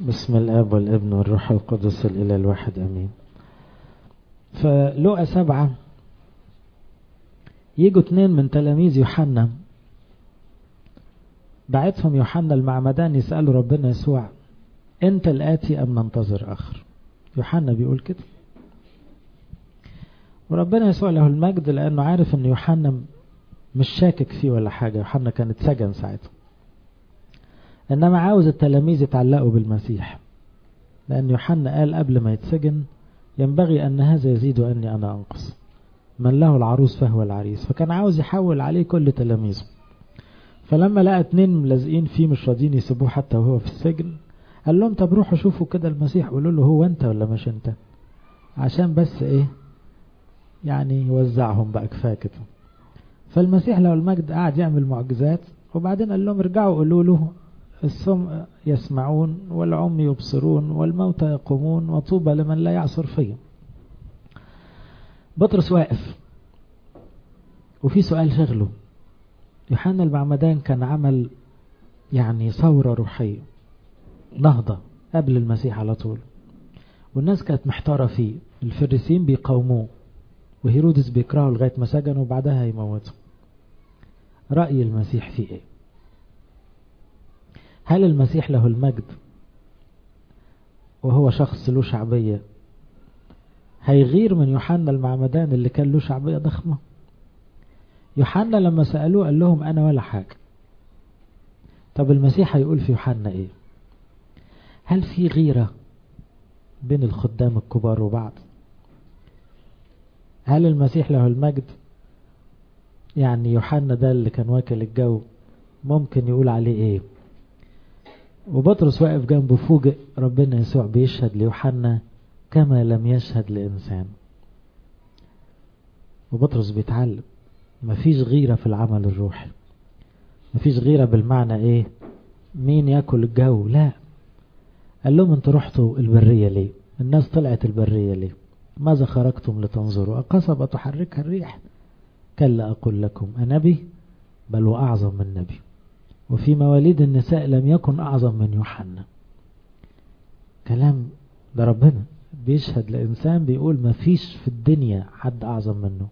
بسم الاب والابن والروح القدس الاله الواحد امين فلقى سبعة يجوا اتنين من تلاميذ يوحنا بعتهم يوحنا المعمدان يسألوا ربنا يسوع انت الاتي ام ننتظر اخر يوحنا بيقول كده وربنا يسوع له المجد لانه عارف ان يوحنا مش شاكك فيه ولا حاجة يوحنا كان اتسجن ساعتها انما عاوز التلاميذ يتعلقوا بالمسيح لان يوحنا قال قبل ما يتسجن ينبغي ان هذا يزيد واني انا انقص من له العروس فهو العريس فكان عاوز يحول عليه كل تلاميذه فلما لقى اتنين ملازقين فيه مش راضيين يسيبوه حتى وهو في السجن قال لهم طب روحوا شوفوا كده المسيح قولوا له هو انت ولا مش انت عشان بس ايه يعني يوزعهم بقى كفايه كده فالمسيح له المجد قعد يعمل معجزات وبعدين قال لهم ارجعوا قولوا له السم يسمعون والعمي يبصرون والموتى يقومون وطوبى لمن لا يعصر فيهم بطرس واقف وفي سؤال شغله يوحنا المعمدان كان عمل يعني ثورة روحية نهضة قبل المسيح على طول والناس كانت محتارة فيه الفريسيين بيقاوموه وهيرودس بيكرهه لغاية ما سجنه وبعدها يموته رأي المسيح فيه ايه هل المسيح له المجد وهو شخص له شعبية هيغير من يوحنا المعمدان اللي كان له شعبية ضخمة يوحنا لما سألوه قال لهم أنا ولا حاجة طب المسيح هيقول في يوحنا إيه هل في غيرة بين الخدام الكبار وبعض هل المسيح له المجد يعني يوحنا ده اللي كان واكل الجو ممكن يقول عليه ايه وبطرس واقف جنبه فوجئ ربنا يسوع بيشهد ليوحنا كما لم يشهد لإنسان وبطرس بيتعلم مفيش غيرة في العمل الروحي مفيش غيرة بالمعنى ايه مين ياكل الجو لا قال لهم انتوا رحتوا البرية ليه الناس طلعت البرية ليه ماذا خرجتم لتنظروا أقصبة تحركها الريح كلا أقول لكم أنبي بل وأعظم من نبي وفي مواليد النساء لم يكن أعظم من يوحنا كلام ده ربنا بيشهد لإنسان بيقول ما فيش في الدنيا حد أعظم منه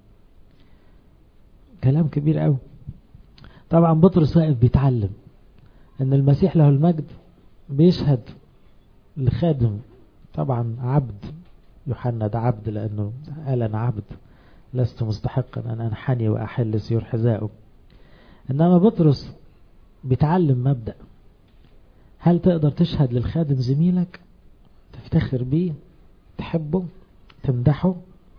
كلام كبير قوي طبعا بطرس واقف بيتعلم ان المسيح له المجد بيشهد لخادم طبعا عبد يوحنا ده عبد لانه قال انا عبد لست مستحقا ان انحني واحل سيور حذائه انما بطرس بيتعلم مبدأ هل تقدر تشهد للخادم زميلك تفتخر بيه تحبه تمدحه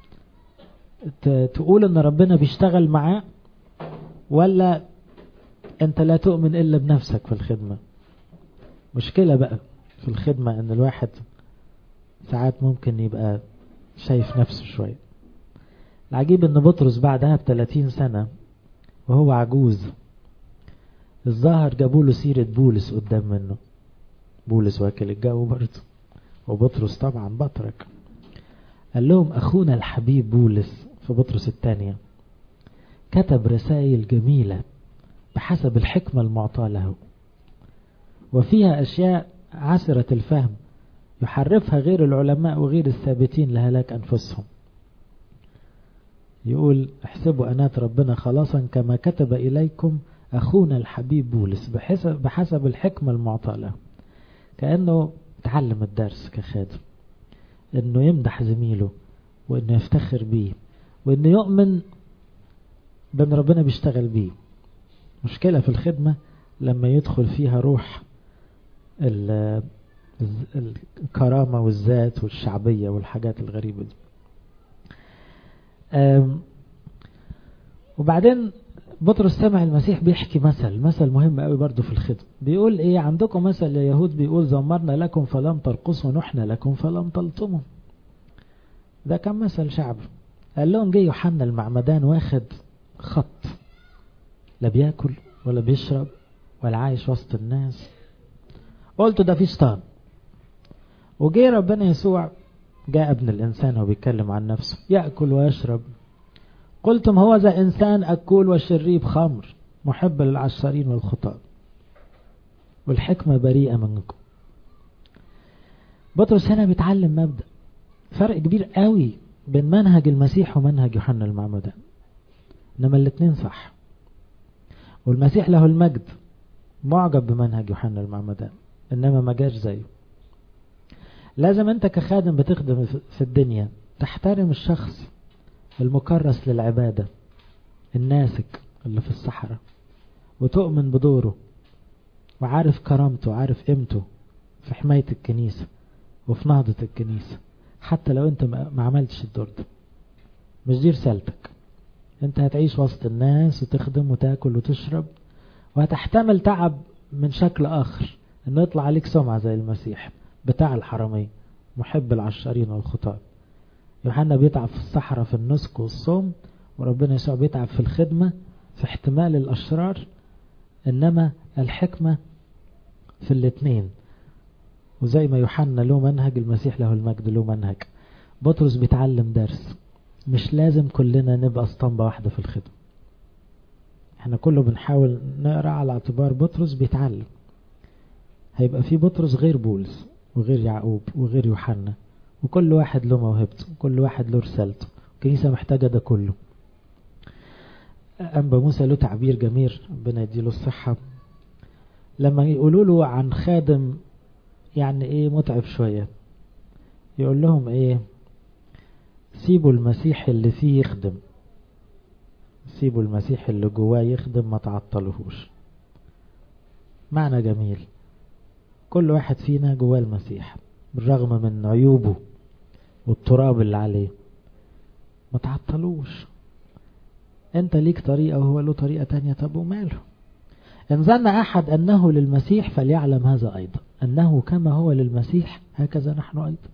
تقول ان ربنا بيشتغل معاه ولا انت لا تؤمن الا بنفسك في الخدمة مشكلة بقى في الخدمة ان الواحد ساعات ممكن يبقى شايف نفسه شوية العجيب ان بطرس بعدها بثلاثين سنة وهو عجوز الظاهر جابوا له سيرة بولس قدام منه بولس واكل الجو برضه وبطرس طبعا بطرك قال لهم أخونا الحبيب بولس في بطرس الثانية كتب رسائل جميلة بحسب الحكمة المعطاة له وفيها أشياء عسرة الفهم يحرفها غير العلماء وغير الثابتين لهلاك أنفسهم يقول احسبوا أنات ربنا خلاصا كما كتب إليكم أخونا الحبيب بولس بحسب, بحسب الحكمة المعطاة له كأنه تعلم الدرس كخادم انه يمدح زميله وانه يفتخر بيه وانه يؤمن بان ربنا بيشتغل بيه مشكلة في الخدمة لما يدخل فيها روح الكرامة والذات والشعبية والحاجات الغريبة دي وبعدين بطرس سمع المسيح بيحكي مثل مثل مهم قوي برضو في الخدمة بيقول ايه عندكم مثل يا يهود بيقول زمرنا لكم فلم ترقصوا نحن لكم فلم تلطموا ده كان مثل شعب قال لهم جه يوحنا المعمدان واخد خط لا بياكل ولا بيشرب ولا عايش وسط الناس قلت ده في شيطان وجه ربنا يسوع جاء ابن الانسان وبيتكلم عن نفسه ياكل ويشرب قلتم هو ذا إنسان أكول وشريب خمر محب للعشارين والخطاة والحكمة بريئة منكم بطرس هنا بيتعلم مبدأ فرق كبير قوي بين منهج المسيح ومنهج يوحنا المعمدان انما الاتنين صح والمسيح له المجد معجب بمنهج يوحنا المعمدان انما ما جاش زيه لازم انت كخادم بتخدم في الدنيا تحترم الشخص المكرس للعبادة الناسك اللي في الصحراء وتؤمن بدوره وعارف كرامته وعارف قيمته في حماية الكنيسة وفي نهضة الكنيسة حتى لو انت ما عملتش الدور ده مش دي رسالتك انت هتعيش وسط الناس وتخدم وتاكل وتشرب وهتحتمل تعب من شكل اخر انه يطلع عليك سمعة زي المسيح بتاع الحرمية محب العشارين والخطاب يوحنا بيتعب في الصحراء في النسك والصوم وربنا يسوع بيتعب في الخدمة في احتمال الأشرار إنما الحكمة في الاثنين وزي ما يوحنا له منهج المسيح له المجد له منهج بطرس بيتعلم درس مش لازم كلنا نبقى اسطمبة واحدة في الخدمة احنا كله بنحاول نقرأ على اعتبار بطرس بيتعلم هيبقى في بطرس غير بولس وغير يعقوب وغير يوحنا وكل واحد له موهبته وكل واحد له رسالته الكنيسة محتاجة ده كله أنبا موسى له تعبير جميل ربنا يديله الصحة لما يقولوا له عن خادم يعني ايه متعب شوية يقول لهم ايه سيبوا المسيح اللي فيه يخدم سيبوا المسيح اللي جواه يخدم ما تعطلهوش معنى جميل كل واحد فينا جواه المسيح بالرغم من عيوبه والتراب اللي عليه ما تعطلوش انت ليك طريقة وهو له طريقة تانية طب وماله ان ظن احد انه للمسيح فليعلم هذا ايضا انه كما هو للمسيح هكذا نحن ايضا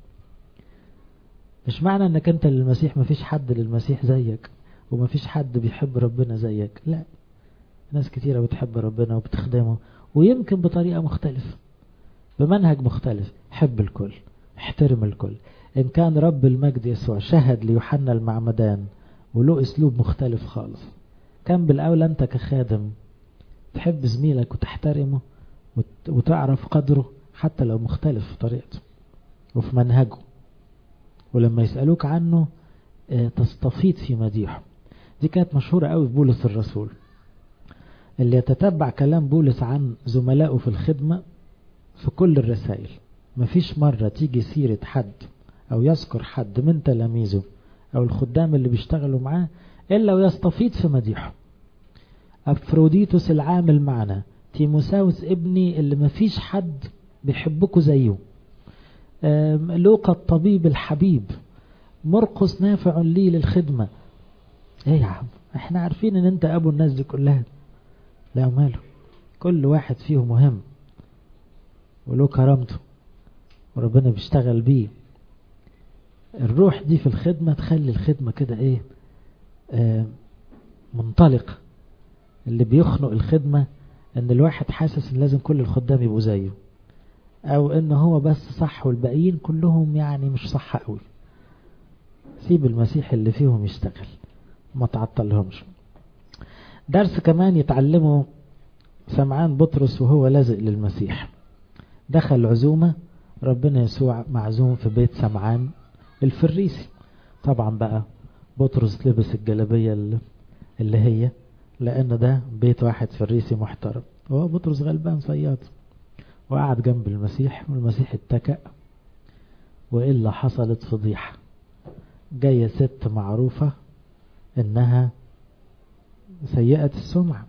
مش معنى انك انت للمسيح مفيش حد للمسيح زيك ومفيش حد بيحب ربنا زيك لا ناس كتيرة بتحب ربنا وبتخدمه ويمكن بطريقة مختلفة بمنهج مختلف حب الكل احترم الكل ان كان رب المجد يسوع شهد ليوحنا المعمدان وله اسلوب مختلف خالص كان بالاولى انت كخادم تحب زميلك وتحترمه وتعرف قدره حتى لو مختلف في طريقته وفي منهجه ولما يسألوك عنه تستفيد في مديحه دي كانت مشهورة قوي في بولس الرسول اللي يتتبع كلام بولس عن زملائه في الخدمة في كل الرسائل مفيش مرة تيجي سيرة حد أو يذكر حد من تلاميذه أو الخدام اللي بيشتغلوا معاه إلا ويستفيد في مديحه أفروديتوس العامل معنا تيموساوس ابني اللي مفيش حد بيحبكوا زيه لوقا الطبيب الحبيب مرقس نافع لي للخدمة ايه يا عم احنا عارفين ان انت ابو الناس دي كلها لا ماله كل واحد فيهم مهم وله كرامته وربنا بيشتغل بيه الروح دي في الخدمة تخلي الخدمة كده ايه آه منطلق اللي بيخنق الخدمة ان الواحد حاسس ان لازم كل الخدام يبقوا زيه او ان هو بس صح والباقيين كلهم يعني مش صح قوي سيب المسيح اللي فيهم يشتغل ما تعطلهمش درس كمان يتعلمه سمعان بطرس وهو لازق للمسيح دخل عزومة ربنا يسوع معزوم في بيت سمعان الفريسي طبعا بقى بطرس لبس الجلابية اللي هي لأن ده بيت واحد فريسي محترم هو بطرس غلبان صياد وقعد جنب المسيح والمسيح اتكأ وإلا حصلت فضيحة جاية ست معروفة إنها سيئة السمعة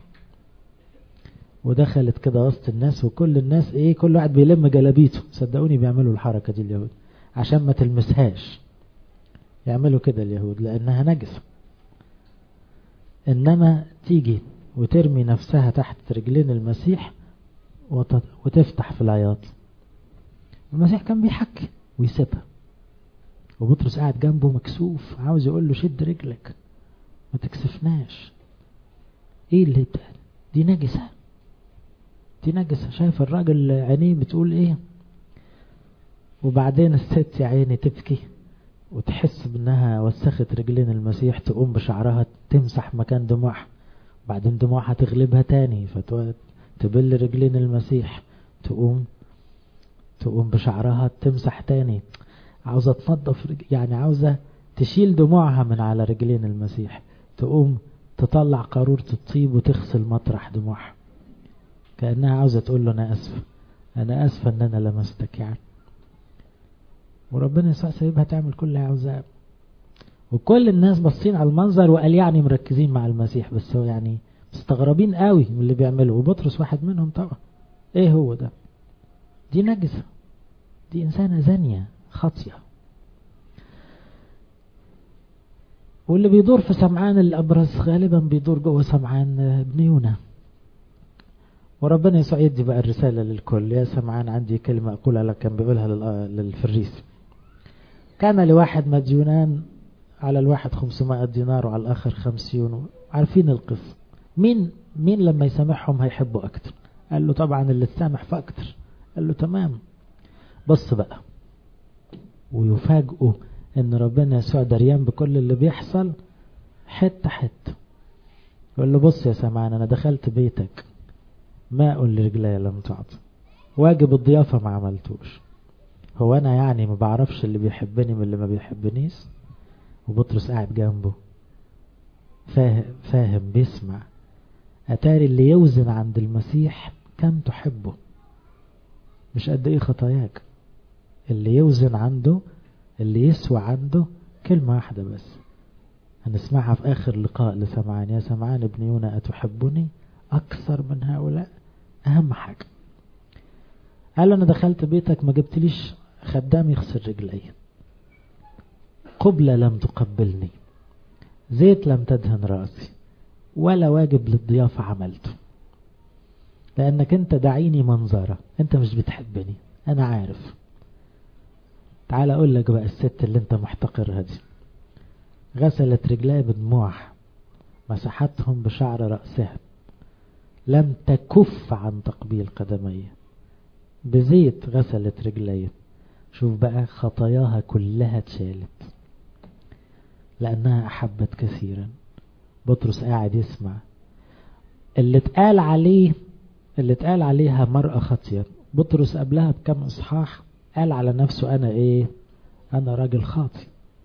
ودخلت كده وسط الناس وكل الناس ايه كل واحد بيلم جلابيته صدقوني بيعملوا الحركة دي اليهود عشان ما تلمسهاش يعملوا كده اليهود لأنها نجسة إنما تيجي وترمي نفسها تحت رجلين المسيح وتفتح في العياط المسيح كان بيحكي ويسيبها وبطرس قاعد جنبه مكسوف عاوز يقول له شد رجلك ما تكسفناش ايه اللي ده دي نجسة دي نجسة شايف الراجل عينيه بتقول ايه وبعدين الست يا عيني تبكي وتحس بانها وسخت رجلين المسيح تقوم بشعرها تمسح مكان دموعها بعدين دموعها تغلبها تاني فتبل رجلين المسيح تقوم تقوم بشعرها تمسح تاني عاوزة تنظف يعني عاوزة تشيل دموعها من على رجلين المسيح تقوم تطلع قارورة الطيب وتغسل مطرح دموعها كأنها عاوزة تقول له أنا أسفة أنا أسفة أن أنا لمستك يعني وربنا يسوع سايبها تعمل كل اللي عاوزاه وكل الناس باصين على المنظر وقال يعني مركزين مع المسيح بس هو يعني مستغربين قوي من اللي بيعمله وبطرس واحد منهم طبعا ايه هو ده دي نجسة دي إنسانة زانية خاطية واللي بيدور في سمعان الأبرز غالبا بيدور جوه سمعان ابن يونا وربنا يسوع يدي بقى الرسالة للكل يا سمعان عندي كلمة أقولها لك كان بيقولها للفريس كان لواحد مديونان على الواحد 500 دينار وعلى الآخر 50 عارفين القصة مين مين لما يسامحهم هيحبوا أكتر قال له طبعا اللي تسامح فأكتر قال له تمام بص بقى ويفاجئوا ان ربنا يسوع دريان بكل اللي بيحصل حتة حتة يقول له بص يا سمعان انا دخلت بيتك ماء لرجلي لم تعطي واجب الضيافة ما عملتوش هو انا يعني ما بعرفش اللي بيحبني من اللي ما بيحبنيش وبطرس قاعد جنبه فاهم, فاهم بيسمع اتاري اللي يوزن عند المسيح كم تحبه مش قد ايه خطاياك اللي يوزن عنده اللي يسوى عنده كلمة واحدة بس هنسمعها في آخر لقاء لسمعان يا سمعان ابن يونا أتحبني أكثر من هؤلاء أهم حاجة قال أنا دخلت بيتك ما جبتليش خدام يغسل رجلي قبلة لم تقبلني زيت لم تدهن رأسي ولا واجب للضيافة عملته لأنك أنت دعيني منظرة أنت مش بتحبني أنا عارف تعال أقول لك بقى الست اللي أنت محتقرها دي غسلت رجليها بدموعها مسحتهم بشعر رأسها لم تكف عن تقبيل قدميه بزيت غسلت رجليه شوف بقى خطاياها كلها اتشالت لأنها أحبت كثيرا بطرس قاعد يسمع اللي اتقال عليه اللي اتقال عليها مرأة خطية بطرس قبلها بكم إصحاح قال على نفسه أنا إيه أنا راجل خاطي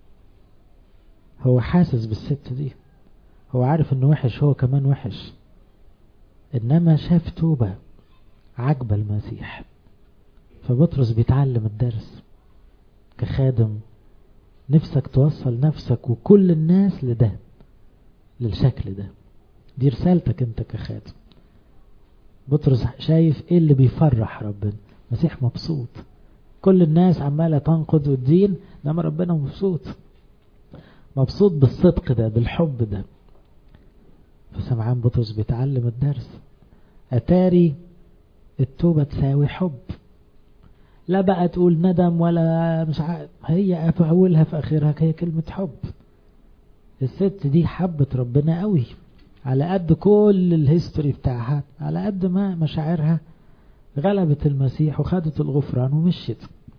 هو حاسس بالست دي هو عارف انه وحش هو كمان وحش انما شاف توبة عجبة المسيح فبطرس بيتعلم الدرس كخادم نفسك توصل نفسك وكل الناس لده للشكل ده دي رسالتك انت كخادم بطرس شايف ايه اللي بيفرح ربنا مسيح مبسوط كل الناس عمالة تنقد الدين انما ربنا مبسوط مبسوط بالصدق ده بالحب ده فسمعان بطرس بيتعلم الدرس أتاري التوبة تساوي حب لا بقى تقول ندم ولا مش عارف هي في أولها في آخرها هي كلمة حب الست دي حبت ربنا قوي على قد كل الهيستوري بتاعها على قد ما مشاعرها غلبت المسيح وخدت الغفران ومشيت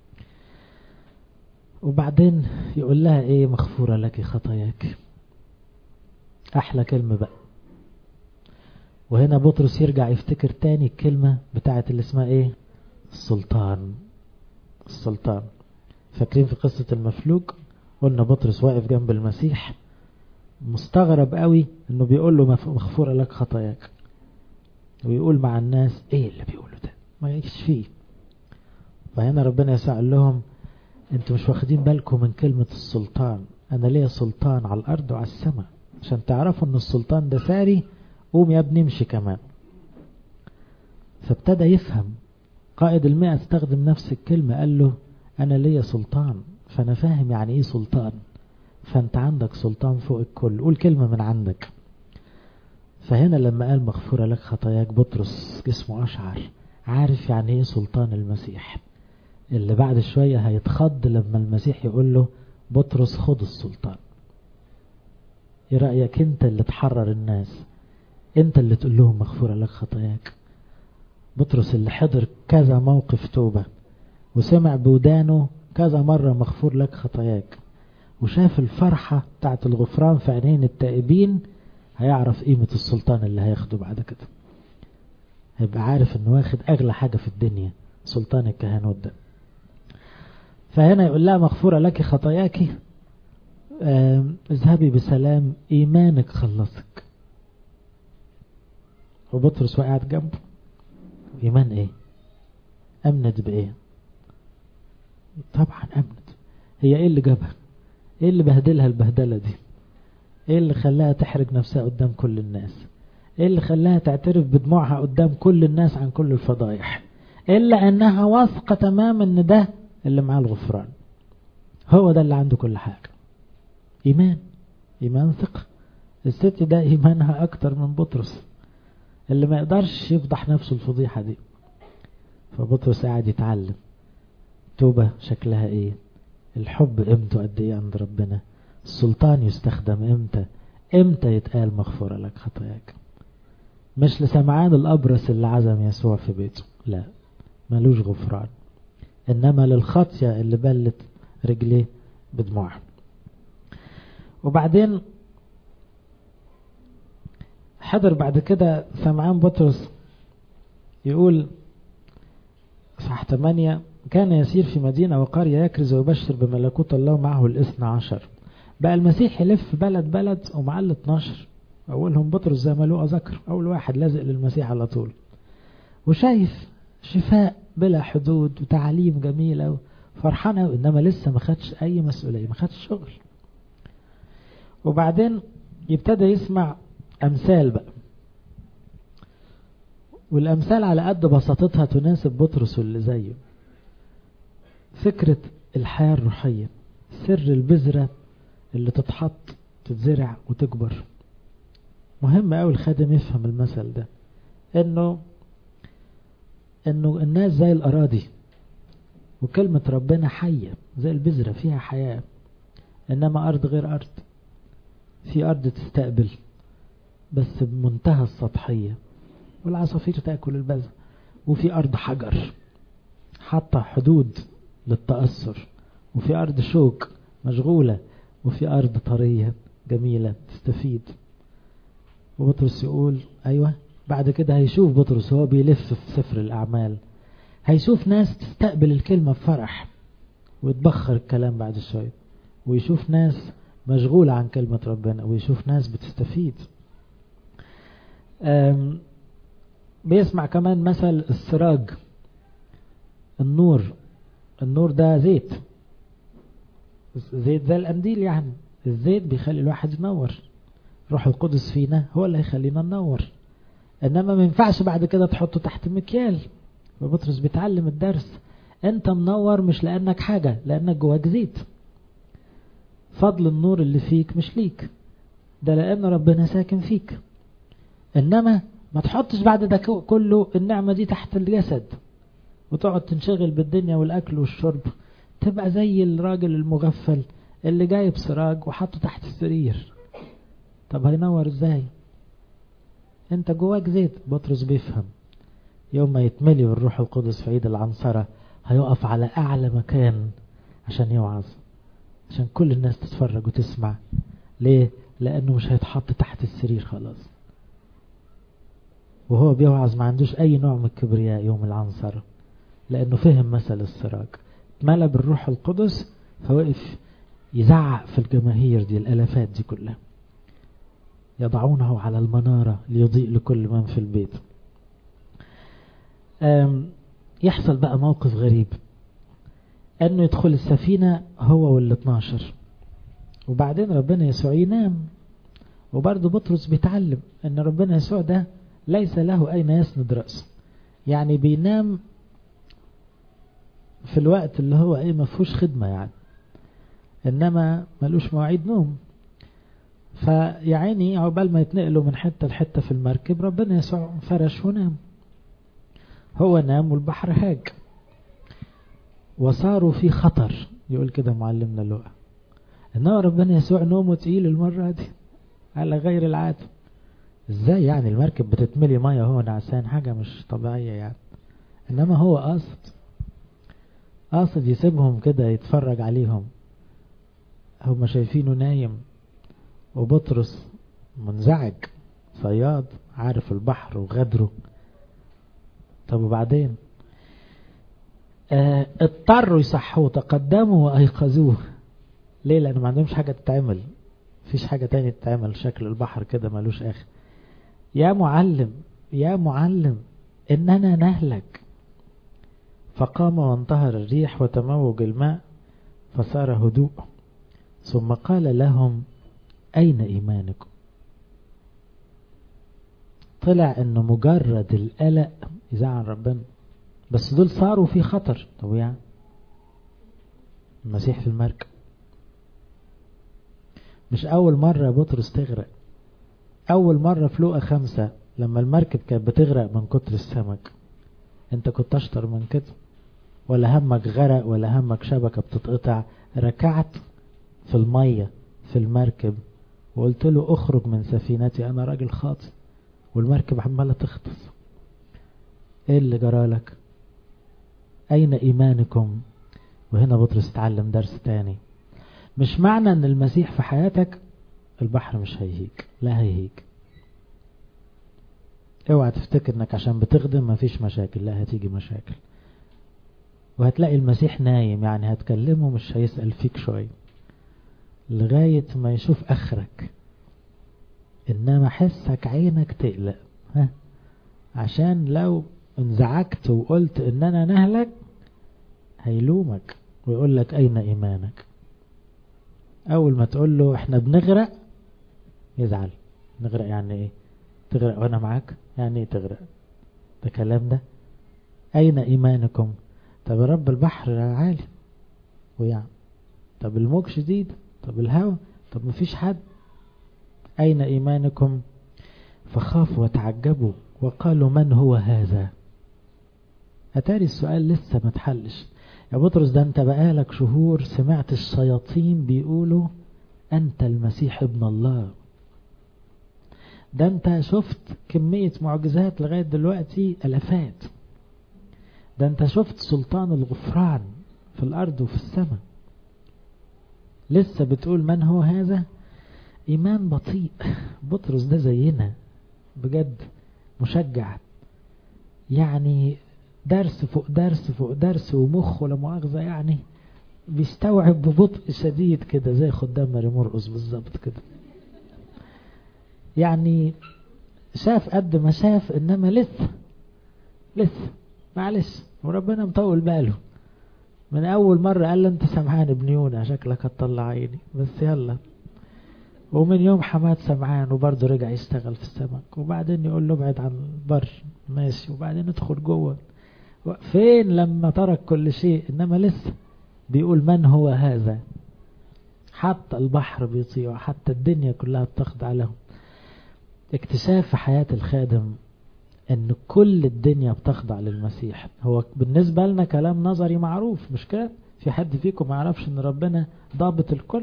وبعدين يقول لها ايه مغفورة لك خطاياك احلى كلمة بقى وهنا بطرس يرجع يفتكر تاني الكلمة بتاعت اللي اسمها ايه السلطان السلطان فاكرين في قصة المفلوج قلنا بطرس واقف جنب المسيح مستغرب قوي انه بيقول له مغفورة لك خطاياك ويقول مع الناس ايه اللي بيقوله ده ما يجيش فيه فهنا ربنا يسوع لهم انتوا مش واخدين بالكم من كلمة السلطان انا ليا سلطان على الارض وعلى السماء عشان تعرفوا ان السلطان ده ساري قوم يا ابني امشي كمان فابتدى يفهم قائد المئة استخدم نفس الكلمة قال له انا ليا سلطان فانا فاهم يعني ايه سلطان فانت عندك سلطان فوق الكل قول كلمة من عندك فهنا لما قال مغفورة لك خطاياك بطرس جسمه أشعر عارف يعني ايه سلطان المسيح اللي بعد شوية هيتخض لما المسيح يقول له بطرس خد السلطان ايه رأيك انت اللي تحرر الناس انت اللي تقول لهم مغفورة لك خطاياك بطرس اللي حضر كذا موقف توبة وسمع بودانه كذا مرة مغفور لك خطاياك وشاف الفرحة بتاعت الغفران في عينين التائبين هيعرف قيمة السلطان اللي هياخده بعد كده هيبقى عارف انه واخد اغلى حاجة في الدنيا سلطان الكهنوت ده فهنا يقول لها مغفورة لك خطاياك اذهبي بسلام إيمانك خلصك وبطرس وقعت جنبه إيمان إيه أمنت بإيه طبعا أمنت هي إيه اللي جابها إيه اللي بهدلها البهدلة دي إيه اللي خلاها تحرج نفسها قدام كل الناس إيه اللي خلاها تعترف بدموعها قدام كل الناس عن كل الفضايح إلا أنها واثقة تماما أن ده اللي معاه الغفران هو ده اللي عنده كل حاجة إيمان إيمان ثقة الست ده إيمانها أكتر من بطرس اللي ما يقدرش يفضح نفسه الفضيحة دي فبطرس قاعد يتعلم توبة شكلها ايه الحب قيمته قد ايه عند ربنا السلطان يستخدم امتى امتى يتقال مغفورة لك خطاياك مش لسمعان الأبرص اللي عزم يسوع في بيته لا ملوش غفران إنما للخطية اللي بلت رجليه بدموع وبعدين حضر بعد كده سمعان بطرس يقول صح 8 كان يسير في مدينة وقرية يكرز ويبشر بملكوت الله معه الاثنى عشر بقى المسيح يلف بلد بلد ومعاه ال 12 أولهم بطرس زي ما لقى ذكر أول واحد لازق للمسيح على طول وشايف شفاء بلا حدود وتعليم جميلة فرحان قوي إنما لسه ما خدش أي مسؤولية ما خدش شغل وبعدين يبتدى يسمع أمثال بقى والأمثال على قد بساطتها تناسب بطرس واللي زيه فكرة الحياة الروحية سر البذرة اللي تتحط تتزرع وتكبر مهم قوي الخادم يفهم المثل ده انه انه الناس زي الاراضي وكلمة ربنا حية زي البذرة فيها حياة انما ارض غير ارض في ارض تستقبل بس بمنتهى السطحية والعصافير تأكل البذر وفي أرض حجر حاطة حدود للتأثر وفي أرض شوك مشغولة وفي أرض طرية جميلة تستفيد وبطرس يقول أيوة بعد كده هيشوف بطرس هو بيلف في سفر الأعمال هيشوف ناس تستقبل الكلمة بفرح ويتبخر الكلام بعد شوية ويشوف ناس مشغولة عن كلمة ربنا ويشوف ناس بتستفيد بيسمع كمان مثل السراج النور النور ده زيت زيت زي القنديل يعني الزيت بيخلي الواحد ينور روح القدس فينا هو اللي هيخلينا ننور انما ما ينفعش بعد كده تحطه تحت مكيال وبطرس بيتعلم الدرس انت منور مش لانك حاجة لانك جواك زيت فضل النور اللي فيك مش ليك ده لان ربنا ساكن فيك انما ما تحطش بعد ده كله النعمة دي تحت الجسد وتقعد تنشغل بالدنيا والأكل والشرب تبقى زي الراجل المغفل اللي جايب سراج وحطه تحت السرير طب هينور ازاي انت جواك زيت بطرس بيفهم يوم ما يتملي بالروح القدس في عيد العنصرة هيقف على أعلى مكان عشان يوعظ عشان كل الناس تتفرج وتسمع ليه لأنه مش هيتحط تحت السرير خلاص وهو بيوعظ ما عندوش أي نوع من الكبرياء يوم العنصرة لأنه فهم مثل السراج اتملى بالروح القدس فوقف يزعق في الجماهير دي الألافات دي كلها يضعونه على المنارة ليضيء لكل من في البيت يحصل بقى موقف غريب أنه يدخل السفينة هو وال 12 وبعدين ربنا يسوع ينام وبرضه بطرس بيتعلم أن ربنا يسوع ده ليس له أين يسند رأسه يعني بينام في الوقت اللي هو ايه مفهوش خدمة يعني انما ملوش مواعيد نوم فيعيني عقبال ما يتنقلوا من حتة لحتة في المركب ربنا يسوع فرش ونام هو نام والبحر هاج وصاروا في خطر يقول كده معلمنا لؤى انه ربنا يسوع نومه تقيل المرة دي على غير العادة ازاي يعني المركب بتتملي مية هو نعسان حاجة مش طبيعية يعني انما هو قاصد قاصد يسيبهم كده يتفرج عليهم هم شايفينه نايم وبطرس منزعج صياد عارف البحر وغدره طب وبعدين اه اضطروا يصحوه تقدموا وايقظوه ليه لان ما عندهمش حاجة تتعمل مفيش حاجة تانية تتعمل شكل البحر كده ملوش اخر يا معلم يا معلم اننا نهلك فقام وانتهر الريح وتموج الماء فصار هدوء ثم قال لهم أين إيمانكم طلع انه مجرد القلق يزعل ربنا بس دول صاروا في خطر طب يعني المسيح في المركب مش اول مرة بطرس تغرق اول مرة في لوقا خمسة لما المركب كانت بتغرق من كتر السمك انت كنت اشطر من كده ولا همك غرق ولا همك شبكة بتتقطع ركعت في المية في المركب وقلت له اخرج من سفينتي انا راجل خاطئ والمركب عمالة تغطس ايه اللي جرالك اين ايمانكم وهنا بطرس اتعلم درس تاني مش معنى ان المسيح في حياتك البحر مش هيهيك لا هيهيك اوعى تفتكر انك عشان بتخدم مفيش مشاكل لا هتيجي مشاكل وهتلاقي المسيح نايم يعني هتكلمه مش هيسأل فيك شوية لغاية ما يشوف اخرك انما حسك عينك تقلق ها عشان لو انزعجت وقلت ان انا نهلك هيلومك ويقول لك اين ايمانك اول ما تقول له احنا بنغرق يزعل نغرق يعني ايه تغرق وانا معاك يعني ايه تغرق ده كلام ده اين ايمانكم طب يا رب البحر عالي ويعني طب الموج شديد طب الهوا طب مفيش حد أين إيمانكم فخافوا وتعجبوا وقالوا من هو هذا أتاري السؤال لسه ما تحلش يا بطرس ده انت بقالك شهور سمعت الشياطين بيقولوا أنت المسيح ابن الله ده انت شفت كمية معجزات لغاية دلوقتي ألفات ده انت شفت سلطان الغفران في الأرض وفي السماء لسه بتقول من هو هذا إيمان بطيء بطرس ده زينا بجد مشجع يعني درس فوق درس فوق درس ومخ ولا مؤاخذة يعني بيستوعب ببطء شديد كده زي خدام ماري مرقص بالظبط كده يعني شاف قد ما شاف انما لسه لسه معلش وربنا مطول باله من اول مرة قال له انت سمعان ابن يونا شكلك هتطلع عيني بس يلا ومن يوم حماد سمعان وبرضه رجع يشتغل في السمك وبعدين يقول له ابعد عن البر ماشي وبعدين ادخل جوه فين لما ترك كل شيء انما لسه بيقول من هو هذا حتى البحر بيطيع حتى الدنيا كلها بتخضع له اكتشاف في حياة الخادم ان كل الدنيا بتخضع للمسيح هو بالنسبة لنا كلام نظري معروف مش كده في حد فيكم ما يعرفش ان ربنا ضابط الكل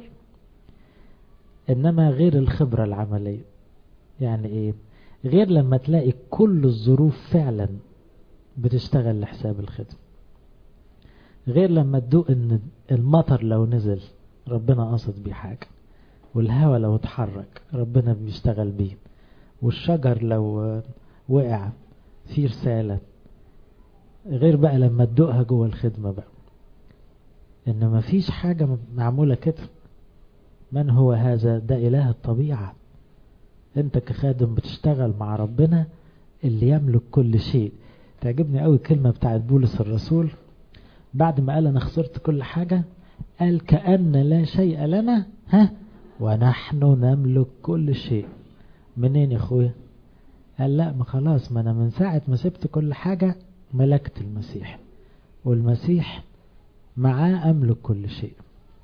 انما غير الخبرة العملية يعني ايه غير لما تلاقي كل الظروف فعلا بتشتغل لحساب الخدمة غير لما تدوق ان المطر لو نزل ربنا قصد بيه حاجة والهواء لو اتحرك ربنا بيشتغل بيه والشجر لو وقع في رسالة غير بقى لما تدوقها جوه الخدمة بقى ان مفيش حاجة معمولة كده من هو هذا ده اله الطبيعة انت كخادم بتشتغل مع ربنا اللي يملك كل شيء تعجبني قوي كلمة بتاعت بولس الرسول بعد ما قال انا خسرت كل حاجة قال كأن لا شيء لنا ها ونحن نملك كل شيء منين يا اخويا قال لا ما خلاص ما انا من ساعة ما سبت كل حاجة ملكت المسيح والمسيح معاه املك كل شيء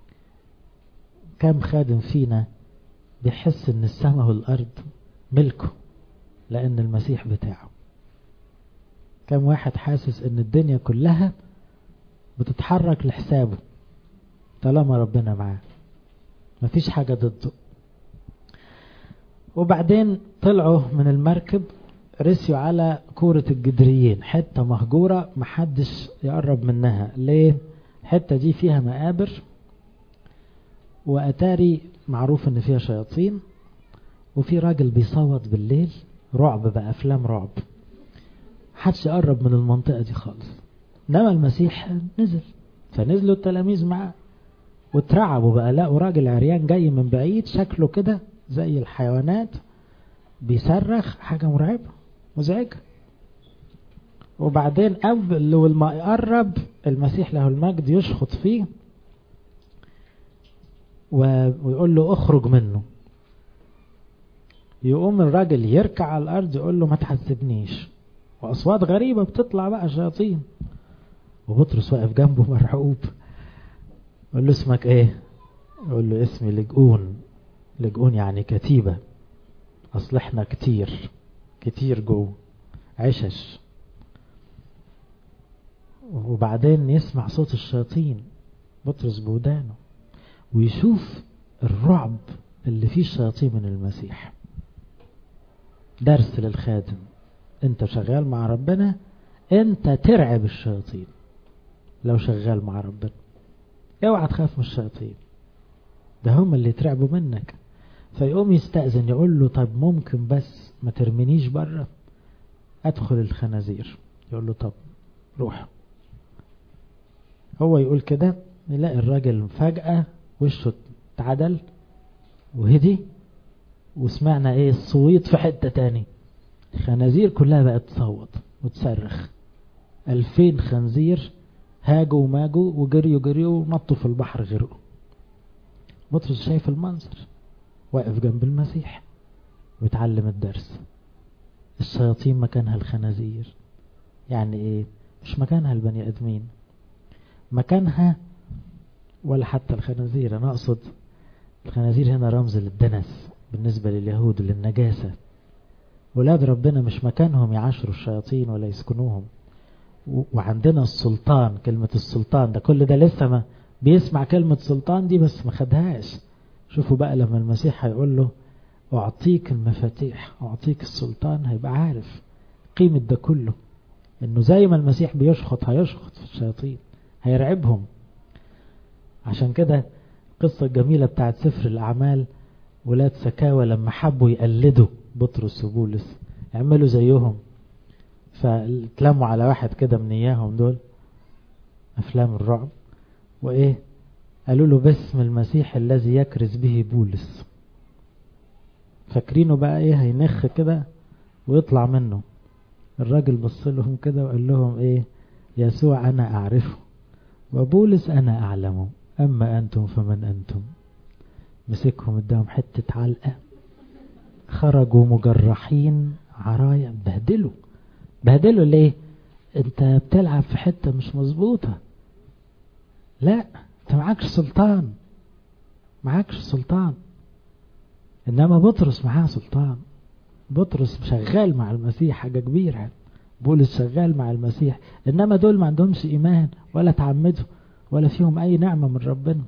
كم خادم فينا بيحس ان السماء والارض ملكه لان المسيح بتاعه كم واحد حاسس ان الدنيا كلها بتتحرك لحسابه طالما ربنا معاه مفيش حاجة ضده وبعدين طلعوا من المركب رسيوا على كورة الجدريين حتة مهجورة محدش يقرب منها ليه الحتة دي فيها مقابر وأتاري معروف ان فيها شياطين وفي راجل بيصوت بالليل رعب بقى افلام رعب محدش يقرب من المنطقة دي خالص انما المسيح نزل فنزلوا التلاميذ معاه واترعبوا بقى لقوا راجل عريان جاي من بعيد شكله كده زي الحيوانات بيصرخ حاجة مرعبة مزعجة وبعدين قبل ما يقرب المسيح له المجد يشخط فيه ويقول له اخرج منه يقوم الراجل يركع على الارض يقول له ما تحسبنيش واصوات غريبة بتطلع بقى شياطين وبطرس واقف جنبه مرعوب يقول له اسمك ايه يقول له اسمي لجؤون لجؤون يعني كتيبة اصل احنا كتير كتير جوه عشش وبعدين يسمع صوت الشياطين بطرس بودانه ويشوف الرعب اللي فيه الشياطين من المسيح درس للخادم انت شغال مع ربنا انت ترعب الشياطين لو شغال مع ربنا اوعى تخاف من الشياطين ده هم اللي يترعبوا منك فيقوم يستأذن يقول له طب ممكن بس ما ترمينيش بره ادخل الخنازير يقول له طب روح هو يقول كده يلاقي الراجل فجأة وشه اتعدل وهدي وسمعنا ايه الصويت في حتة تاني الخنازير كلها بقت تصوت وتصرخ ألفين خنزير هاجوا وماجوا وجريوا جريوا ونطوا في البحر غرقوا بطرس شايف المنظر واقف جنب المسيح ويتعلم الدرس الشياطين مكانها الخنازير يعني ايه مش مكانها البني ادمين مكانها ولا حتى الخنازير انا اقصد الخنازير هنا رمز للدنس بالنسبة لليهود للنجاسة ولاد ربنا مش مكانهم يعاشروا الشياطين ولا يسكنوهم وعندنا السلطان كلمة السلطان ده كل ده لسه ما بيسمع كلمة سلطان دي بس ما خدهاش شوفوا بقى لما المسيح هيقول له أعطيك المفاتيح أعطيك السلطان هيبقى عارف قيمة ده كله إنه زي ما المسيح بيشخط هيشخط في الشياطين هيرعبهم عشان كده القصة الجميلة بتاعت سفر الأعمال ولاد سكاوى لما حبوا يقلدوا بطرس وبولس يعملوا زيهم فاتلموا على واحد كده من اياهم دول افلام الرعب وايه قالوا له باسم المسيح الذي يكرز به بولس فاكرينه بقى ايه هينخ كده ويطلع منه الراجل بص لهم كده وقال لهم ايه يسوع انا اعرفه وبولس انا اعلمه اما انتم فمن انتم مسكهم اداهم حتة علقة خرجوا مجرحين عرايا بهدلوا بهدلوا ليه انت بتلعب في حتة مش مظبوطة لا انت معكش سلطان معكش سلطان انما بطرس معاه سلطان بطرس شغال مع المسيح حاجة كبيرة بولس شغال مع المسيح انما دول ما عندهمش ايمان ولا تعمدوا ولا فيهم اي نعمة من ربنا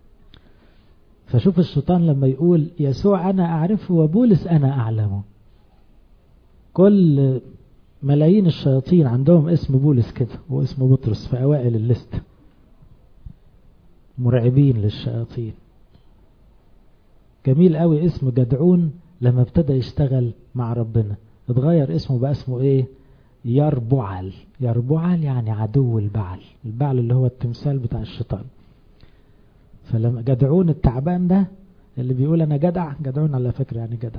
فشوف الشيطان لما يقول يسوع انا اعرفه وبولس انا اعلمه كل ملايين الشياطين عندهم اسم بولس كده واسم بطرس في اوائل الليست مرعبين للشياطين جميل قوي اسم جدعون لما ابتدى يشتغل مع ربنا اتغير اسمه بقى اسمه ايه يربعل يربعل يعني عدو البعل البعل اللي هو التمثال بتاع الشيطان فلما جدعون التعبان ده اللي بيقول انا جدع جدعون على فكرة يعني جدع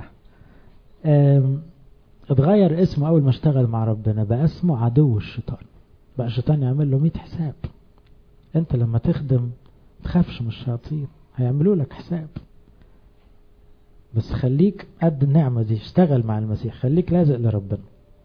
اتغير اسمه اول ما اشتغل مع ربنا بقى اسمه عدو الشيطان بقى الشيطان يعمل له 100 حساب انت لما تخدم تخافش من الشياطين هيعملوا لك حساب بس خليك قد النعمة دي اشتغل مع المسيح خليك لازق لربنا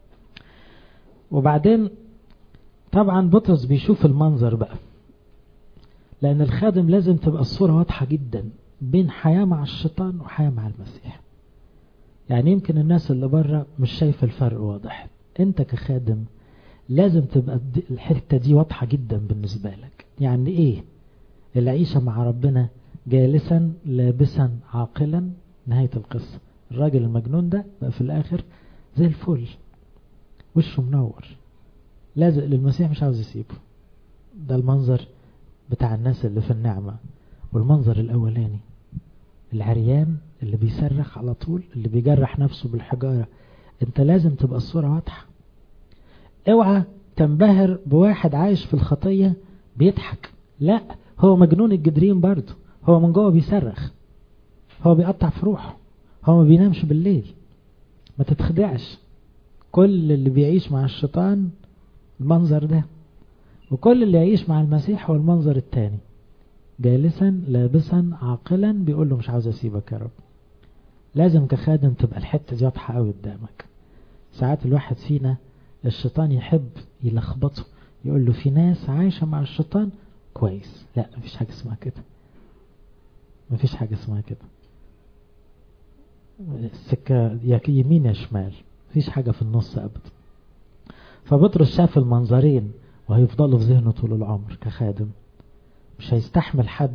وبعدين طبعا بطرس بيشوف المنظر بقى لأن الخادم لازم تبقى الصورة واضحة جدا بين حياة مع الشيطان وحياة مع المسيح يعني يمكن الناس اللي بره مش شايفة الفرق واضح انت كخادم لازم تبقى الحتة دي واضحة جدا بالنسبة لك يعني ايه العيشة مع ربنا جالسا لابسا عاقلا نهاية القصة الراجل المجنون ده بقى في الاخر زي الفل وشه منور لازق للمسيح مش عاوز يسيبه ده المنظر بتاع الناس اللي في النعمة والمنظر الأولاني العريان اللي بيصرخ على طول اللي بيجرح نفسه بالحجارة انت لازم تبقى الصورة واضحة اوعى تنبهر بواحد عايش في الخطية بيضحك لا هو مجنون الجدرين برضه هو من جوه بيصرخ هو بيقطع في روحه هو ما بينامش بالليل ما تتخدعش كل اللي بيعيش مع الشيطان المنظر ده وكل اللي يعيش مع المسيح هو المنظر التاني جالسا لابسا عاقلا بيقول له مش عاوز اسيبك يا رب لازم كخادم تبقى الحتة دي واضحة قوي قدامك ساعات الواحد فينا الشيطان يحب يلخبطه يقول له في ناس عايشة مع الشيطان كويس لا مفيش حاجة اسمها كده مفيش حاجة اسمها كده السكة يا يمين يا شمال مفيش حاجة في النص أبدا فبطرس شاف المنظرين وهيفضلوا في ذهنه طول العمر كخادم مش هيستحمل حد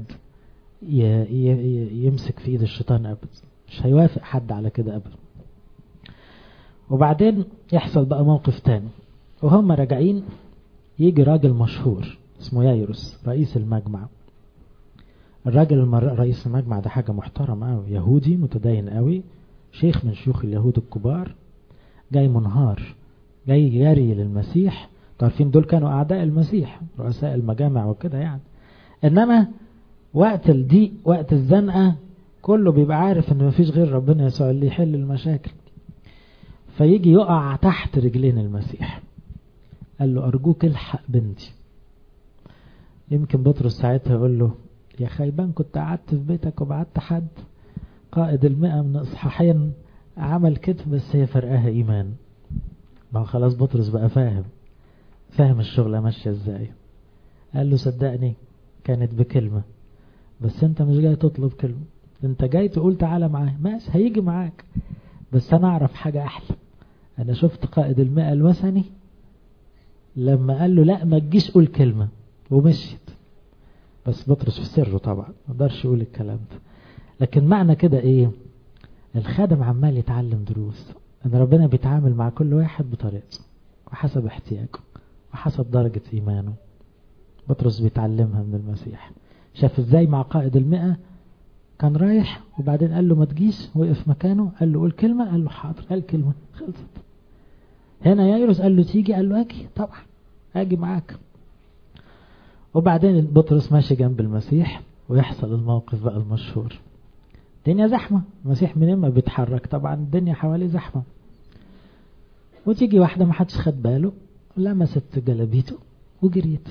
يمسك في ايد الشيطان ابدا مش هيوافق حد على كده ابدا وبعدين يحصل بقى موقف تاني وهم راجعين يجي راجل مشهور اسمه يايروس رئيس المجمع الراجل المر... رئيس المجمع ده حاجة محترمة قوي يهودي متدين قوي شيخ من شيوخ اليهود الكبار جاي منهار جاي جاري للمسيح تعرفين دول كانوا أعداء المسيح رؤساء المجامع وكده يعني إنما وقت الضيق وقت الزنقة كله بيبقى عارف إن مفيش غير ربنا يسوع اللي يحل المشاكل فيجي يقع تحت رجلين المسيح قال له أرجوك الحق بنتي يمكن بطرس ساعتها يقول له يا خيبان كنت قعدت في بيتك وبعت حد قائد المئة من إصحاحين عمل كده بس هي فرقها إيمان ما هو خلاص بطرس بقى فاهم فاهم الشغلة ماشية ازاي قال له صدقني كانت بكلمة بس انت مش جاي تطلب كلمة انت جاي تقول تعالى معايا ماشي هيجي معاك بس انا اعرف حاجة احلى انا شفت قائد المئة الوثني لما قال له لا ما تجيش قول كلمة ومشيت بس بطرس في سره طبعا ما قدرش يقول الكلام ده لكن معنى كده ايه الخادم عمال يتعلم دروس ان ربنا بيتعامل مع كل واحد بطريقته وحسب احتياجه وحسب درجة ايمانه بطرس بيتعلمها من المسيح شاف ازاي مع قائد المئة كان رايح وبعدين قال له ما تجيش وقف مكانه قال له قول كلمة قال له حاضر قال كلمة خلصت هنا يايروس قال له تيجي قال له اجي طبعا اجي معاك وبعدين بطرس ماشي جنب المسيح ويحصل الموقف بقى المشهور الدنيا زحمة المسيح منين ما بيتحرك طبعا الدنيا حواليه زحمة وتيجي واحدة ما حدش خد باله لمست جلبيته وجريت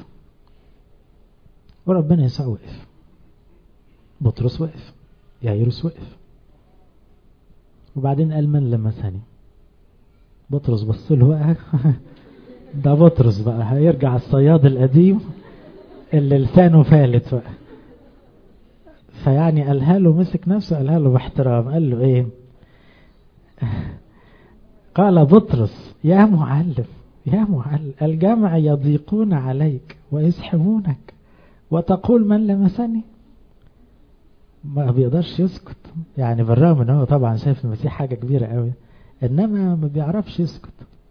وربنا يسوع وقف بطرس وقف يايروس وقف وبعدين قال من لمسني بطرس بص له بقى ده بطرس بقى هيرجع الصياد القديم اللي لسانه فالت بقى فيعني قالها له مسك نفسه قالها له باحترام قال له ايه قال بطرس يا معلم يا معلم الجمع يضيقون عليك ويزحمونك وتقول من لمسني ما بيقدرش يسكت يعني بالرغم ان هو طبعا شايف المسيح حاجة كبيرة قوي انما ما بيعرفش يسكت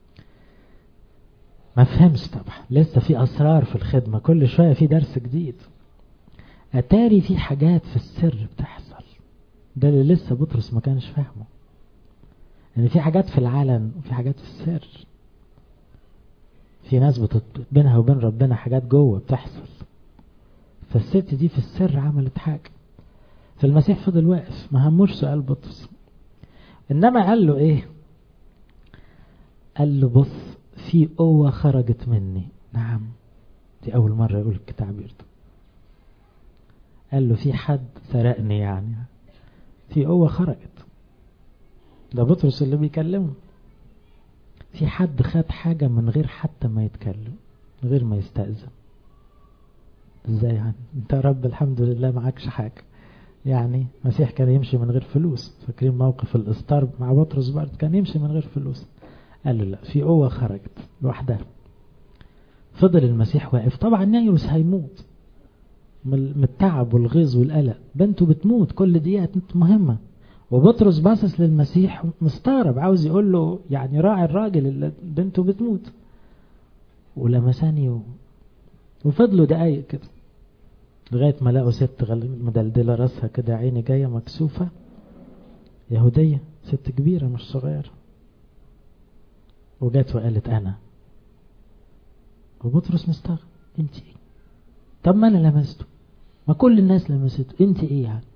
ما فهمش طبعا لسه في اسرار في الخدمة كل شوية في درس جديد اتاري في حاجات في السر بتحصل ده اللي لسه بطرس ما كانش فاهمه ان يعني في حاجات في العلن وفي حاجات في السر في ناس بتط... بينها وبين ربنا حاجات جوه بتحصل فالست دي في السر عملت حاجة فالمسيح فضل واقف ما هموش سؤال بطرس انما قال له ايه قال له بص في قوة خرجت مني نعم دي اول مرة يقول التعبير ده قال له في حد سرقني يعني في قوة خرجت ده بطرس اللي بيكلمه في حد خد حاجة من غير حتى ما يتكلم من غير ما يستأذن ازاي يعني انت يا رب الحمد لله معكش حاجة يعني المسيح كان يمشي من غير فلوس فاكرين موقف الاسطار مع بطرس برضه كان يمشي من غير فلوس قال له لا في قوة خرجت لوحدها فضل المسيح واقف طبعا نيروس هيموت من التعب والغيظ والقلق بنته بتموت كل دقيقة مهمة وبطرس باصص للمسيح مستغرب عاوز يقول له يعني راعي الراجل اللي بنته بتموت ولمساني و... وفضلوا دقايق كده لغاية ما لقوا ست مدلدلة راسها كده عيني جاية مكسوفة يهودية ست كبيرة مش صغيرة وجات وقالت أنا وبطرس مستغرب انت ايه طب ما انا لمسته ما كل الناس لمسته انت ايه يعني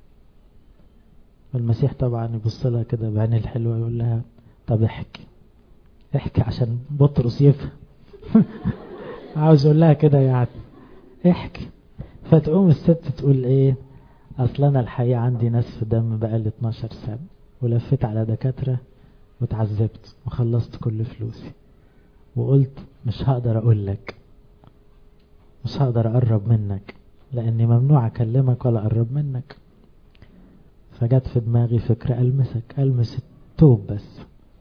المسيح طبعا يبص لها كده بعين الحلوة يقول لها طب احكي احكي عشان بطرس يفهم عاوز اقول لها كده يعني احكي فتقوم الست تقول ايه اصل انا الحقيقة عندي نسف دم بقالي 12 سنة ولفيت على دكاترة وتعذبت وخلصت كل فلوسي وقلت مش هقدر اقول لك مش هقدر اقرب منك لاني ممنوع اكلمك ولا اقرب منك فجت في دماغي فكرة المسك المس التوب بس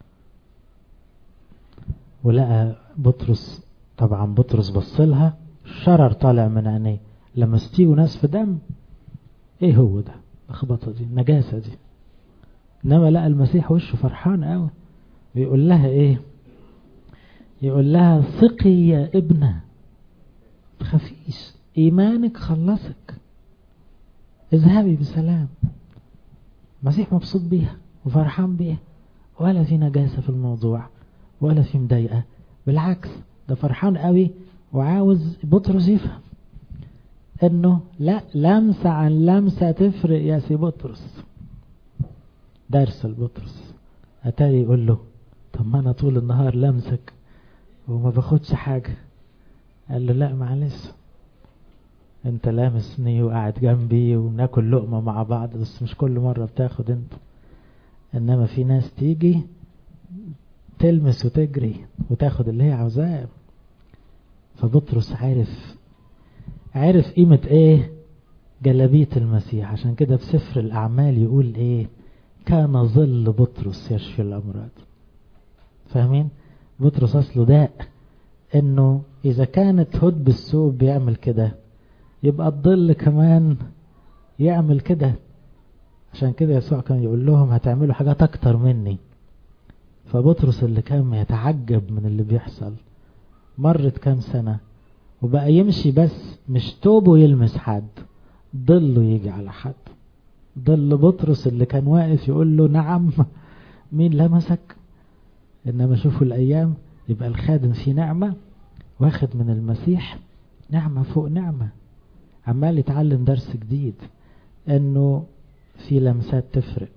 ولقى بطرس طبعا بطرس بصلها شرر طالع من عينيه لمستيه ناس في دم ايه هو ده لخبطه دي النجاسة دي انما لقى المسيح وشه فرحان قوي بيقول لها ايه يقول لها ثقي يا ابنة تخافيش ايمانك خلصك اذهبي بسلام المسيح مبسوط بيها وفرحان بيها ولا في نجاسة في الموضوع ولا في مضايقة بالعكس ده فرحان قوي وعاوز بطرس يفهم انه لا لمسة عن لمسة تفرق يا سي بطرس درس البطرس اتاري يقول له طب ما انا طول النهار لمسك وما باخدش حاجة قال له لا معلش انت لامسني وقاعد جنبي وناكل لقمة مع بعض بس مش كل مرة بتاخد انت انما في ناس تيجي تلمس وتجري وتاخد اللي هي عاوزاه فبطرس عارف عارف قيمة ايه جلبية المسيح عشان كده في سفر الأعمال يقول ايه كان ظل بطرس يشفي الأمراض فاهمين بطرس أصله داء انه إذا كانت هد بالثوب بيعمل كده يبقى الظل كمان يعمل كده عشان كده يسوع كان يقول لهم هتعملوا حاجات أكتر مني فبطرس اللي كان يتعجب من اللي بيحصل مرت كام سنة وبقى يمشي بس مش توبه يلمس حد ضله يجي على حد ضل بطرس اللي كان واقف يقول له نعم مين لمسك انما شوفوا الايام يبقى الخادم في نعمة واخد من المسيح نعمة فوق نعمة عمال يتعلم درس جديد انه في لمسات تفرق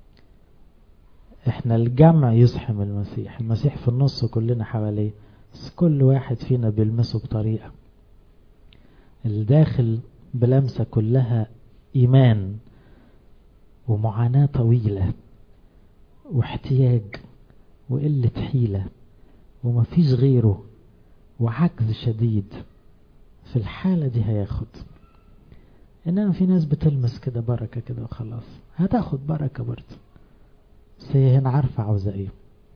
احنا الجمع يزحم المسيح المسيح في النص وكلنا حواليه بس كل واحد فينا بيلمسه بطريقة الداخل بلمسة كلها إيمان ومعاناة طويلة واحتياج وقلة حيلة ومفيش غيره وعجز شديد في الحالة دي هياخد إنما في ناس بتلمس كده بركة كده وخلاص هتاخد بركة برضه بس هي هنا عارفة عاوزة ايه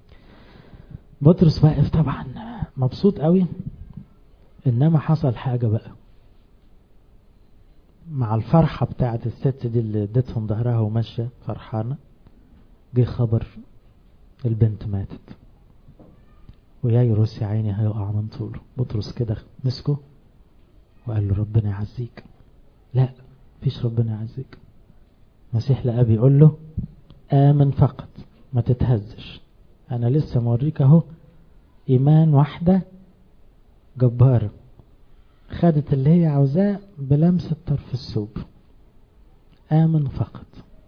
بطرس واقف طبعا مبسوط قوي انما حصل حاجة بقى مع الفرحة بتاعت الست دي اللي ادتهم ظهرها وماشية فرحانة جه خبر البنت ماتت ويايروس يا عيني هيقع من طوله بطرس كده مسكه وقال له ربنا يعزيك لا فيش ربنا يعزيك مسيح لأبي يقول له آمن فقط ما تتهزش أنا لسه موريك أهو إيمان واحدة جبارة خدت اللي هي عاوزاه بلمسة طرف الثوب آمن فقط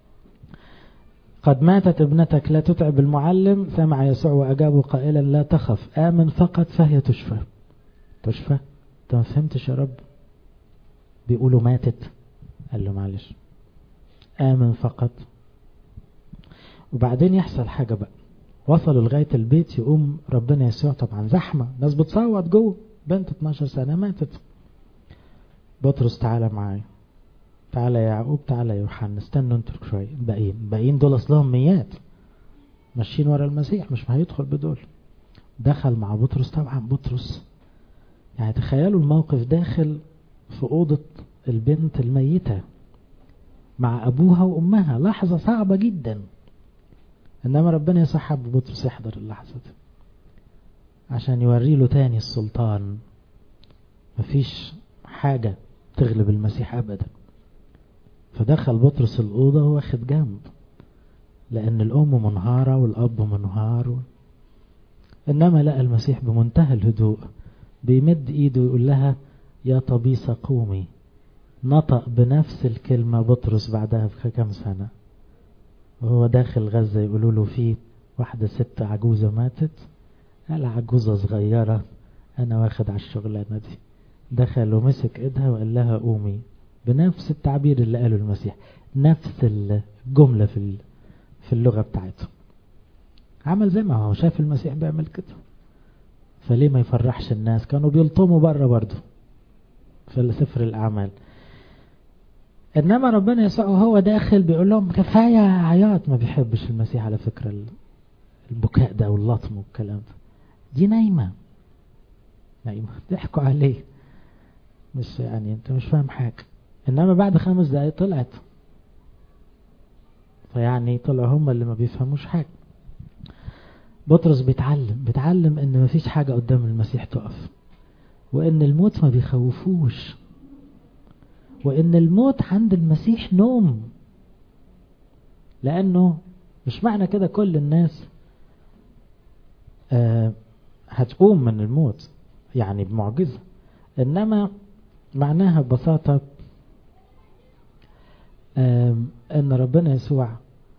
قد ماتت ابنتك لا تتعب المعلم سمع يسوع وأجابه قائلا لا تخف آمن فقط فهي تشفى تشفى انت ما فهمتش يا رب بيقولوا ماتت قال له معلش آمن فقط وبعدين يحصل حاجة بقى وصلوا لغاية البيت يقوم ربنا يسوع طبعا زحمة ناس بتصوت جوه بنت 12 سنة ماتت بطرس تعالى معايا تعالى يا يعقوب تعالى يا يوحنا استنوا انتوا شوية باقيين باقيين دول اصلهم ميات ماشيين ورا المسيح مش هيدخل بدول دخل مع بطرس طبعا بطرس يعني تخيلوا الموقف داخل في أوضة البنت الميتة مع أبوها وأمها لحظة صعبة جدا إنما ربنا يسحب بطرس يحضر اللحظة دي عشان يوري له تاني السلطان مفيش حاجة تغلب المسيح أبدا فدخل بطرس الأوضة واخد جنب لأن الأم منهارة والأب منهار إنما لقى المسيح بمنتهى الهدوء بيمد ايده ويقول لها يا طبيسة قومي نطق بنفس الكلمة بطرس بعدها بكم سنة وهو داخل غزة يقولوا له في واحدة ست عجوزة ماتت قال عجوزة صغيرة أنا واخد على الشغلانة دي دخل ومسك إيدها وقال لها قومي بنفس التعبير اللي قاله المسيح نفس الجملة في في اللغة بتاعته عمل زي ما هو شاف المسيح بيعمل كده فليه ما يفرحش الناس كانوا بيلطموا بره برضه في سفر الأعمال إنما ربنا يسوع وهو داخل بيقول لهم كفاية عياط ما بيحبش المسيح على فكرة البكاء ده واللطم والكلام ده دي نايمة نايمة ضحكوا عليه مش يعني انت مش فاهم حاجة انما بعد خمس دقايق طلعت فيعني طلعوا هم اللي ما بيفهموش حاجة بطرس بيتعلم بيتعلم ان مفيش حاجة قدام المسيح تقف وان الموت ما بيخوفوش وان الموت عند المسيح نوم لانه مش معنى كده كل الناس آه هتقوم من الموت يعني بمعجزة انما معناها ببساطة ان ربنا يسوع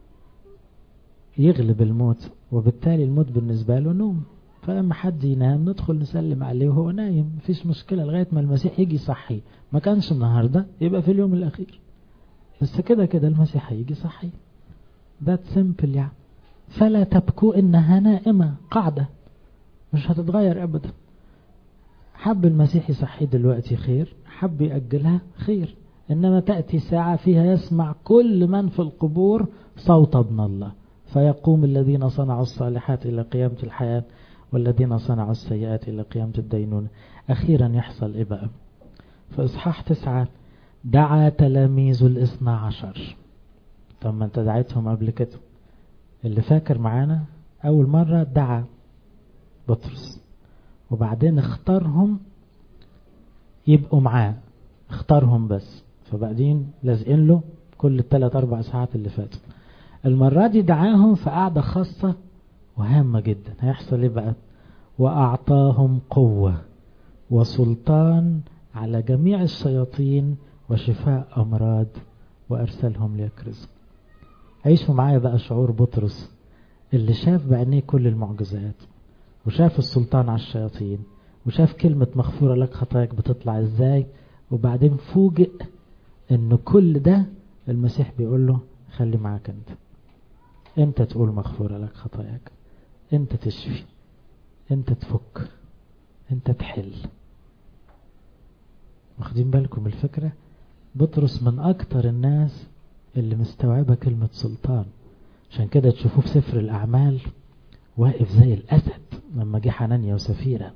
يغلب الموت وبالتالي الموت بالنسبة له نوم فلما حد ينام ندخل نسلم عليه وهو نايم مفيش مشكلة لغاية ما المسيح يجي صحي ما كانش النهاردة يبقى في اليوم الأخير بس كده كده المسيح هيجي صحي ذات سيمبل يعني فلا تبكوا إنها نائمة قاعدة مش هتتغير أبدا حب المسيح يصحي دلوقتي خير حب يأجلها خير إنما تأتي ساعة فيها يسمع كل من في القبور صوت ابن الله فيقوم الذين صنعوا الصالحات إلى قيامة الحياة والذين صنعوا السيئات إلى قيامة الدينون أخيرا يحصل إيه بقى في إصحاح تسعة دعا تلاميذ الاثنى عشر طب ما انت دعيتهم قبل كده اللي فاكر معانا أول مرة دعا بطرس وبعدين اختارهم يبقوا معاه اختارهم بس فبعدين لازقين له كل الثلاث أربع ساعات اللي فاتوا المرة دي دعاهم في قعدة خاصة وهامة جدا هيحصل ايه بقى وأعطاهم قوة وسلطان على جميع الشياطين وشفاء أمراض وأرسلهم ليكرزوا عيشوا معايا بقى شعور بطرس اللي شاف بعينيه كل المعجزات وشاف السلطان على الشياطين وشاف كلمة مغفورة لك خطاياك بتطلع ازاي وبعدين فوجئ ان كل ده المسيح بيقول له خلي معاك انت انت تقول مغفورة لك خطاياك انت تشفي انت تفك انت تحل واخدين بالكم الفكرة بطرس من اكتر الناس اللي مستوعبة كلمة سلطان عشان كده تشوفوه في سفر الاعمال واقف زي الاسد لما جه حنانيا وسفيرة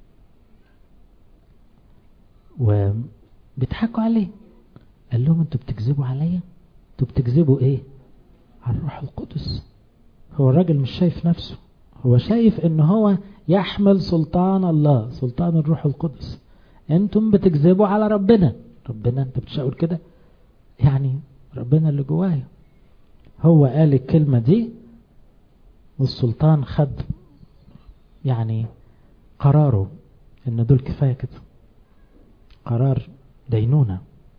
وبيضحكوا عليه قال لهم انتوا بتكذبوا عليا انتوا بتكذبوا ايه على الروح القدس هو الراجل مش شايف نفسه هو شايف ان هو يحمل سلطان الله سلطان الروح القدس انتم بتكذبوا على ربنا ربنا انت بتشاور كده يعني ربنا اللي جوايا هو قال الكلمة دي والسلطان خد يعني قراره ان دول كفاية كده قرار دينونة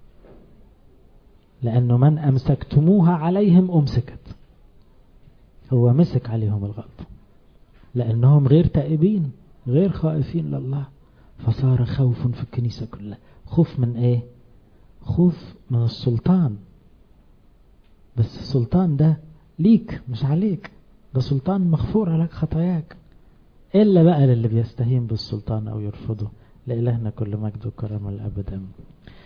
لأنه من أمسكتموها عليهم أمسكت هو مسك عليهم الغلط لأنهم غير تائبين غير خائفين لله فصار خوف في الكنيسة كلها خوف من ايه خوف من السلطان بس السلطان ده ليك مش عليك ده سلطان مغفور عليك خطاياك إلا بقى للي بيستهين بالسلطان أو يرفضه لإلهنا كل مجد وكرم الأبد